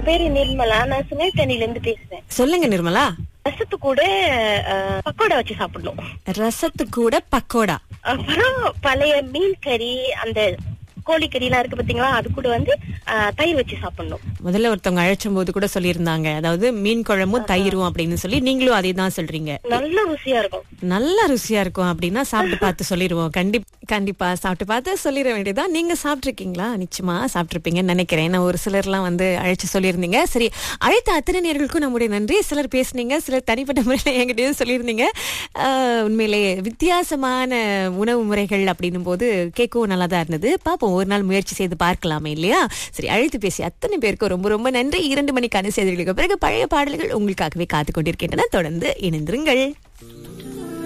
பேரு நிர்மலா நான் சுனேத்தனில இருந்து பேசுறேன் சொல்லுங்க நிர்மலா ரசத்து கூட அஹ், பக்கோடா வச்சு சாப்பிடணும் ரசத்து கூட பக்கோடா அப்புறம் பழைய மீன் கறி அந்த கோழிக்கறி எல்லாம் இருக்கு பாத்தீங்களா அது கூட வந்து அஹ், தயிர் வச்சு சாப்பிடணும் முதல்ல ஒருத்தவங்க அழைச்சும் போது கூட சொல்லியிருந்தாங்க அதாவது மீன் குழம்பும் தயிரும் அப்படின்னு சொல்லி நீங்களும் அதே தான் சொல்றீங்க நல்ல ருசியா இருக்கும் நல்ல ருசியா இருக்கும் அப்படின்னா சாப்பிட்டு பார்த்து சொல்லிடுவோம் கண்டிப்பா கண்டிப்பா சாப்பிட்டு பார்த்து சொல்லிட வேண்டியதான் நீங்க சாப்பிட்டிருக்கீங்களா நிச்சயமா சாப்பிட்டிருப்பீங்கன்னு நினைக்கிறேன் நான் ஒரு சிலர்லாம் வந்து அழைச்சு சொல்லியிருந்தீங்க சரி அழைத்த அத்தனை நேர்களுக்கும் நம்முடைய நன்றி சிலர் பேசுனீங்க சிலர் தனிப்பட்ட முறையில் என்கிட்டயும் சொல்லியிருந்தீங்க ஆஹ், உண்மையிலே வித்தியாசமான உணவு முறைகள் அப்படின்னும் போது கேட்கவும் நல்லா தான் இருந்தது பாப்போம் ஒரு நாள் முயற்சி செய்து பார்க்கலாமே இல்லையா சரி அழைத்து பேசி அத்தனை பேருக்கும் ரொம்ப ரொம்ப நன்றி இரண்டு மணிக்கான செய்திகளுக்கு பிறகு பழைய பாடல்கள் உங்களுக்காகவே காத்து கொண்டிருக்கின்றன தொடர்ந்து இணைந்திருங்கள்